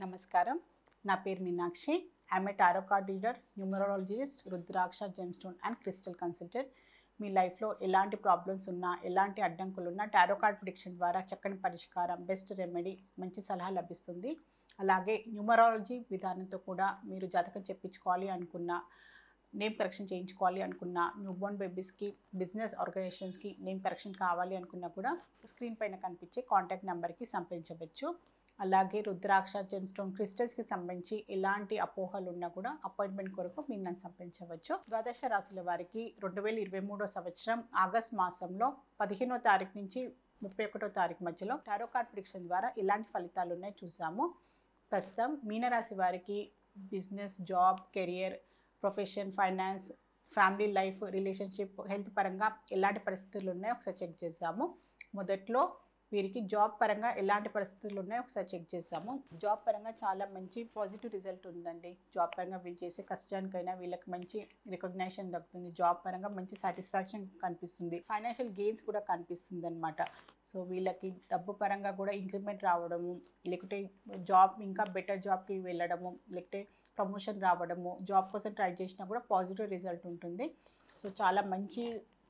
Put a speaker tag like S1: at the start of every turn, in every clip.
S1: నమస్కారం నా పేరు Meenakshi I'm a tarot card reader numerologist rudraksha gemstone and crystal consultant మీ లైఫ్లో ఎలాంటి ప్రాబ్లమ్స్ ఉన్నా ఎలాంటి అడ్డంకులు ఉన్నా టారో కార్డ్ ప్రిడిక్షన్ ద్వారా చక్కని పరిష్కారం బెస్ట్ రెమెడీ మంచి సలహా లభిస్తుంది అలాగే న్యూమరాలజీ విధానంతో కూడా మీరు జాతకం చెప్పించుకోవాలి అనుకున్న నేమ్ కరెక్షన్ చేయించుకోవాలి అనుకున్న న్యూబోర్న్ బేబీస్కి బిజినెస్ ఆర్గనైజేషన్స్కి నేమ్ కరెక్షన్ కావాలి అనుకున్నా కూడా స్క్రీన్ పైన కనిపించే కాంటాక్ట్ నెంబర్కి సంప్రదించవచ్చు అలాగే రుద్రాక్ష జెమ్స్టోన్ క్రిస్టల్స్కి సంబంధించి ఎలాంటి అపోహలు ఉన్నా కూడా అపాయింట్మెంట్ కొరకు మీరు నన్ను సంప్రదించవచ్చు ద్వాదశ రాశుల వారికి రెండు వేల ఇరవై మూడో సంవత్సరం ఆగస్ట్ మాసంలో పదిహేనో తారీఖు నుంచి ముప్పై ఒకటో తారీఖు మధ్యలో టారో కార్డ్ ప్రిడిక్షన్ ద్వారా ఎలాంటి ఫలితాలు ఉన్నాయో చూసాము ప్రస్తుతం మీనరాశి వారికి business job career profession finance family life relationship health పరంగా ఎలాంటి పరిస్థితులు ఉన్నాయో ఒకసారి చెక్ చేసాము మొదట్లో వీరికి జాబ్ పరంగా ఎలాంటి పరిస్థితులు ఉన్నాయో ఒకసారి చెక్ చేసాము జాబ్ పరంగా చాలా మంచి పాజిటివ్ రిజల్ట్ ఉందండి జాబ్ పరంగా వీళ్ళు చేసే కష్టానికైనా వీళ్ళకి మంచి రికగ్నైజేషన్ దక్కుతుంది జాబ్ పరంగా మంచి సాటిస్ఫాక్షన్ కనిపిస్తుంది ఫైనాన్షియల్ గెయిన్స్ కూడా కనిపిస్తుంది అనమాట సో వీళ్ళకి డబ్బు పరంగా కూడా ఇంక్రిమెంట్ రావడము లేకుంటే జాబ్ ఇంకా బెటర్ జాబ్కి వెళ్ళడము లేకపోతే ప్రమోషన్ రావడము జాబ్ కోసం ట్రై చేసినా కూడా పాజిటివ్ రిజల్ట్ ఉంటుంది సో చాలా మంచి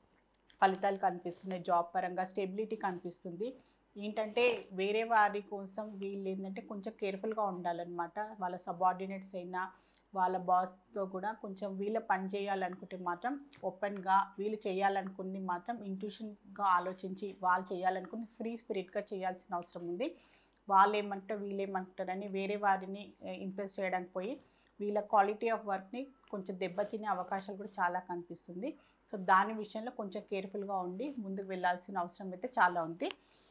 S1: ఫలితాలు కనిపిస్తున్నాయి జాబ్ పరంగా స్టెబిలిటీ కనిపిస్తుంది ఏంటంటే వేరే వారి కోసం వీళ్ళు ఏంటంటే కొంచెం కేర్ఫుల్గా ఉండాలన్నమాట వాళ్ళ సబార్డినేట్స్ అయినా వాళ్ళ బాస్తో కూడా కొంచెం వీళ్ళ పని చేయాలనుకుంటే మాత్రం ఓపెన్గా వీళ్ళు చేయాలనుకుంది మాత్రం ఇంట్యూషన్గా ఆలోచించి వాళ్ళు చేయాలనుకుని ఫ్రీ స్పిరిట్గా చేయాల్సిన అవసరం ఉంది వాళ్ళు ఏమంటారు వీళ్ళు ఏమంటారని వేరే వారిని ఇంప్రెస్ చేయడానికి పోయి వీళ్ళ క్వాలిటీ ఆఫ్ వర్క్ని కొంచెం దెబ్బతినే అవకాశాలు కూడా చాలా కనిపిస్తుంది సో దాని విషయంలో కొంచెం కేర్ఫుల్గా ఉండి ముందుకు వెళ్ళాల్సిన అవసరం అయితే చాలా ఉంది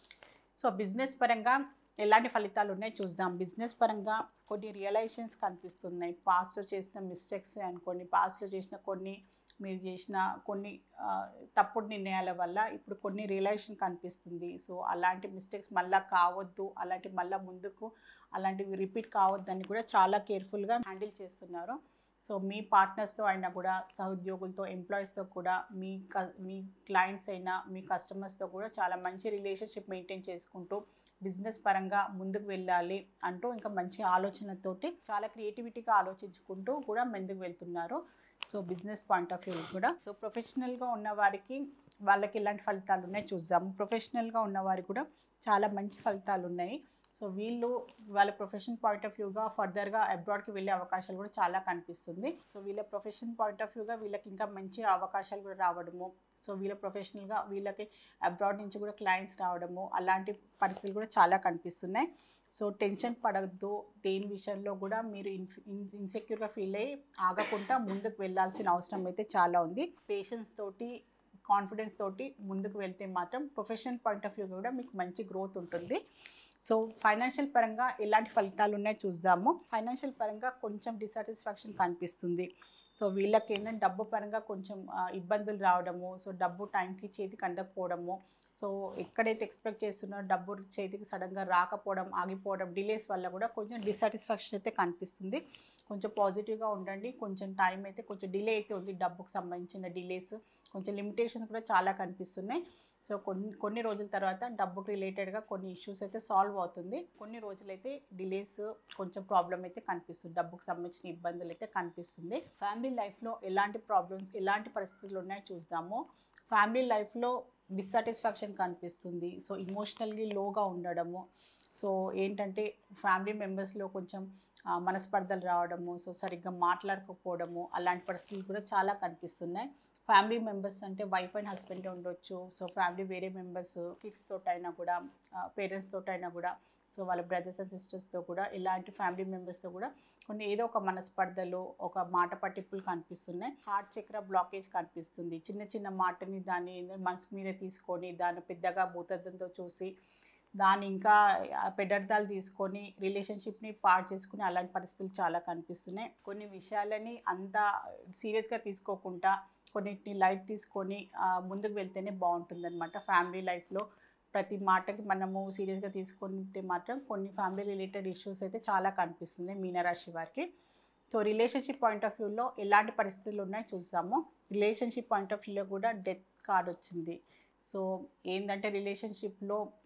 S1: సో బిజినెస్ పరంగా ఎలాంటి ఫలితాలు ఉన్నాయో చూద్దాం బిజినెస్ పరంగా కొన్ని రియలైజేషన్స్ కనిపిస్తున్నాయి పాస్ట్లో చేసిన మిస్టేక్స్ అనుకోండి పాస్ట్లో చేసిన కొన్ని మీరు చేసిన కొన్ని ఆ, తప్పుడు నిర్ణయాల వల్ల ఇప్పుడు కొన్ని రియలైజేషన్ కనిపిస్తుంది సో అలాంటి మిస్టేక్స్ మళ్ళీ కావద్దు అలాంటి మళ్ళీ ముందుకు అలాంటివి రిపీట్ కావద్దని కూడా చాలా కేర్ఫుల్గా హ్యాండిల్ చేస్తున్నారు సో మీ పార్ట్నర్స్తో అయినా కూడా సహోద్యోగులతో ఎంప్లాయీస్తో కూడా మీ క మీ క్లయింట్స్ అయినా మీ కస్టమర్స్తో కూడా చాలా మంచి రిలేషన్షిప్ మెయింటైన్ చేసుకుంటూ బిజినెస్ పరంగా ముందుకు వెళ్ళాలి అంటూ ఇంకా మంచి ఆలోచనతోటి చాలా క్రియేటివిటీగా ఆలోచించుకుంటూ కూడా ముందుకు వెళ్తున్నారు so business point of view కూడా సో ప్రొఫెషనల్గా ఉన్న వారికి వాళ్ళకి ఎలాంటి ఫలితాలు ఉన్నాయి చూద్దాము ప్రొఫెషనల్గా ఉన్న వారికి కూడా చాలా మంచి ఫలితాలు ఉన్నాయి సో వీళ్ళు వాళ్ళ ప్రొఫెషన్ పాయింట్ ఆఫ్ వ్యూగా ఫర్దర్గా అబ్రాడ్కి వెళ్ళే అవకాశాలు కూడా చాలా కనిపిస్తుంది సో వీళ్ళ ప్రొఫెషన్ పాయింట్ ఆఫ్ వ్యూగా వీళ్ళకి ఇంకా మంచి అవకాశాలు కూడా రావడము సో వీళ్ళ ప్రొఫెషనల్గా వీళ్ళకి అబ్రాడ్ నుంచి కూడా క్లయింట్స్ రావడము అలాంటి పరిస్థితులు కూడా చాలా కనిపిస్తున్నాయి సో టెన్షన్ పడద్దు దేని విషయంలో కూడా మీరు ఇన్ ఇన్సెక్యూర్గా ఫీల్ అయ్యి ఆగకుండా ముందుకు వెళ్ళాల్సిన అవసరం అయితే చాలా ఉంది పేషెన్స్ తోటి కాన్ఫిడెన్స్ తోటి ముందుకు వెళ్తే మాత్రం ప్రొఫెషనల్ పాయింట్ ఆఫ్ వ్యూ కూడా మీకు మంచి గ్రోత్ ఉంటుంది సో ఫైనాన్షియల్ పరంగా ఎలాంటి ఫలితాలు ఉన్నాయో చూద్దాము ఫైనాన్షియల్ పరంగా కొంచెం డిసాటిస్ఫాక్షన్ కనిపిస్తుంది సో వీళ్ళకి ఏంటంటే డబ్బు పరంగా కొంచెం ఆ, ఇబ్బందులు రావడము సో డబ్బు టైంకి చేతికి అందకపోవడము సో ఎక్కడైతే ఎక్స్పెక్ట్ చేస్తున్నారో డబ్బు చేతికి సడన్గా రాకపోవడం ఆగిపోవడం డిలేస్ వల్ల కూడా కొంచెం డిసాటిస్ఫాక్షన్ అయితే కనిపిస్తుంది కొంచెం పాజిటివ్గా ఉండండి కొంచెం టైం అయితే కొంచెం డిలే అయితే ఉంది డబ్బుకు సంబంధించిన డిలేస్ కొంచెం లిమిటేషన్స్ కూడా చాలా కనిపిస్తున్నాయి సో కొన్ని కొన్ని రోజుల తర్వాత డబ్బుకు రిలేటెడ్గా కొన్ని ఇష్యూస్ అయితే సాల్వ్ అవుతుంది కొన్ని రోజులైతే డిలేస్ కొంచెం ప్రాబ్లం అయితే కనిపిస్తుంది డబ్బుకు సంబంధించిన ఇబ్బందులు అయితే కనిపిస్తుంది ఫ్యామిలీ లైఫ్లో ఎలాంటి ప్రాబ్లమ్స్ ఎలాంటి పరిస్థితులు ఉన్నాయో చూద్దాము ఫ్యామిలీ లైఫ్లో డిస్సాటిస్ఫాక్షన్ కనిపిస్తుంది సో ఇమోషనల్గా లోగా ఉండడము సో ఏంటంటే ఫ్యామిలీ మెంబర్స్లో కొంచెం ఆ, మనస్పర్ధలు రావడము సో సరిగ్గా మాట్లాడకపోవడము అలాంటి పరిస్థితులు కూడా చాలా కనిపిస్తున్నాయి ఫ్యామిలీ మెంబర్స్ అంటే వైఫ్ అండ్ హస్బెండ్ ఉండొచ్చు సో ఫ్యామిలీ వేరే మెంబర్స్ కిడ్స్ తోటైనా కూడా పేరెంట్స్ తోటైనా కూడా సో వాళ్ళ బ్రదర్స్ అండ్ సిస్టర్స్తో కూడా ఇలాంటి ఫ్యామిలీ మెంబర్స్తో కూడా కొన్ని ఏదో ఒక మనస్పర్ధలు ఒక మాట పట్టింపులు కనిపిస్తున్నాయి హార్ట్ చక్ర బ్లాకేజ్ కనిపిస్తుంది చిన్న చిన్న మాటని దాన్ని మనసు మీద తీసుకొని దాన్ని పెద్దగా భూతద్దంతో చూసి దాన్ని ఇంకా ఆ పెడర్థాలు తీసుకొని రిలేషన్షిప్ని పాడు చేసుకుని అలాంటి పరిస్థితులు చాలా కనిపిస్తున్నాయి కొన్ని విషయాలని అంత సీరియస్గా తీసుకోకుండా కొన్నిటిని లైట్ తీసుకొని ఆ, ముందుకు వెళ్తేనే బాగుంటుందన్నమాట ఫ్యామిలీ లైఫ్లో ప్రతి మాటకి మనము సీరియస్గా తీసుకుంటే మాత్రం కొన్ని ఫ్యామిలీ రిలేటెడ్ ఇష్యూస్ అయితే చాలా కనిపిస్తుంది మీనరాశి వారికి సో రిలేషన్షిప్ పాయింట్ ఆఫ్ వ్యూలో ఎలాంటి పరిస్థితులు ఉన్నాయో చూసాము రిలేషన్షిప్ పాయింట్ ఆఫ్ వ్యూలో కూడా డెత్ కార్డ్ వచ్చింది సో ఏంటంటే రిలేషన్షిప్లో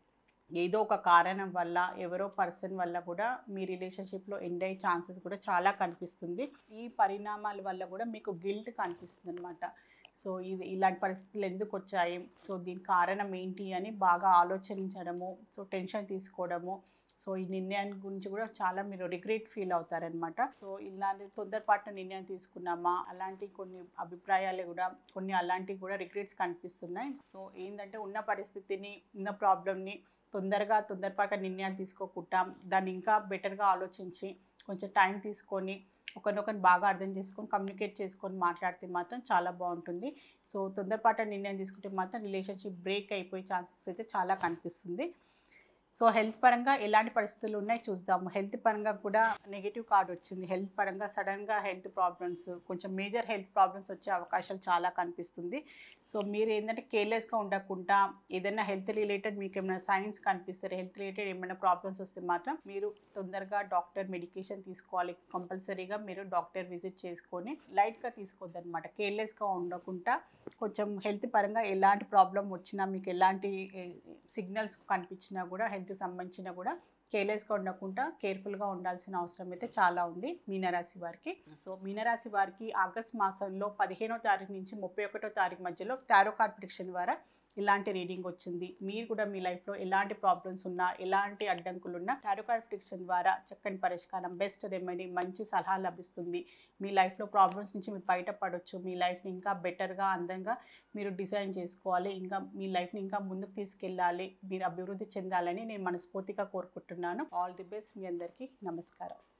S1: ఏదో ఒక కారణం వల్ల ఎవరో పర్సన్ వల్ల కూడా మీ రిలేషన్షిప్లో ఎండ్ అయ్యే ఛాన్సెస్ కూడా చాలా కనిపిస్తుంది ఈ పరిణామాల వల్ల కూడా మీకు గిల్ట్ కనిపిస్తుంది అనమాట సో ఇది ఇలాంటి పరిస్థితులు ఎందుకు వచ్చాయి సో దీని కారణం ఏంటి అని బాగా ఆలోచించడము సో టెన్షన్ తీసుకోవడము సో ఈ నిర్ణయాన్ని గురించి కూడా చాలా మీరు రిగ్రెట్ ఫీల్ అవుతారనమాట సో ఇలాంటి తొందరపాటు నిర్ణయం తీసుకున్నామా అలాంటి కొన్ని అభిప్రాయాలు కూడా కొన్ని అలాంటివి కూడా రిగ్రెట్స్ కనిపిస్తున్నాయి సో ఏంటంటే ఉన్న పరిస్థితిని ఉన్న ప్రాబ్లమ్ని తొందరగా తొందరపాటు నిర్ణయాలు తీసుకోకుండా దాన్ని ఇంకా బెటర్గా ఆలోచించి కొంచెం టైం తీసుకొని ఒకరినొకరిని బాగా అర్థం చేసుకొని కమ్యూనికేట్ చేసుకొని మాట్లాడితే మాత్రం చాలా బాగుంటుంది సో తొందరపాటు నిర్ణయం తీసుకుంటే మాత్రం రిలేషన్షిప్ బ్రేక్ అయిపోయే ఛాన్సెస్ అయితే చాలా కనిపిస్తుంది సో హెల్త్ పరంగా ఎలాంటి పరిస్థితులు ఉన్నాయి చూద్దాము హెల్త్ పరంగా కూడా నెగిటివ్ కార్డ్ వచ్చింది హెల్త్ పరంగా సడన్గా హెల్త్ ప్రాబ్లమ్స్ కొంచెం మేజర్ హెల్త్ ప్రాబ్లమ్స్ వచ్చే అవకాశాలు చాలా కనిపిస్తుంది సో మీరు ఏంటంటే కేర్లెస్గా ఉండకుండా ఏదైనా హెల్త్ రిలేటెడ్ మీకు ఏమైనా సైన్స్ కనిపిస్తే హెల్త్ రిలేటెడ్ ఏమైనా ప్రాబ్లమ్స్ వస్తే మాత్రం మీరు తొందరగా డాక్టర్ మెడికేషన్ తీసుకోవాలి కంపల్సరీగా మీరు డాక్టర్ విజిట్ చేసుకొని లైట్గా తీసుకోవద్దు అనమాట కేర్లెస్గా ఉండకుండా కొంచెం హెల్త్ పరంగా ఎలాంటి ప్రాబ్లం వచ్చినా మీకు ఎలాంటి సిగ్నల్స్ కనిపించినా కూడా హెల్త్ సంబంధించిన కూడా కేర్లెస్గా ఉండకుండా కేర్ఫుల్గా ఉండాల్సిన అవసరం అయితే చాలా ఉంది మీనరాశి వారికి సో మీనరాశి వారికి ఆగస్ట్ మాసంలో పదిహేనో తారీఖు నుంచి ముప్పై ఒకటో తారీఖు మధ్యలో టారో కార్డ్ ప్రిడిక్షన్ ద్వారా ఇలాంటి రీడింగ్ వచ్చింది మీరు కూడా మీ లైఫ్లో ఎలాంటి ప్రాబ్లమ్స్ ఉన్నా ఎలాంటి అడ్డంకులు ఉన్నా టారో కార్డ్ ప్రిడిక్షన్ ద్వారా చక్కని పరిష్కారం బెస్ట్ రెమెడీ మంచి సలహా లభిస్తుంది మీ లైఫ్లో ప్రాబ్లమ్స్ నుంచి మీరు బయటపడవచ్చు మీ లైఫ్ని ఇంకా బెటర్గా అందంగా మీరు డిజైన్ చేసుకోవాలి ఇంకా మీ లైఫ్ని ఇంకా ముందుకు తీసుకెళ్ళాలి మీరు అభివృద్ధి చెందాలని నేను మనస్ఫూర్తిగా కోరుకుంటున్నాను ఆల్ ది బెస్ట్ మీ అందరికీ నమస్కారం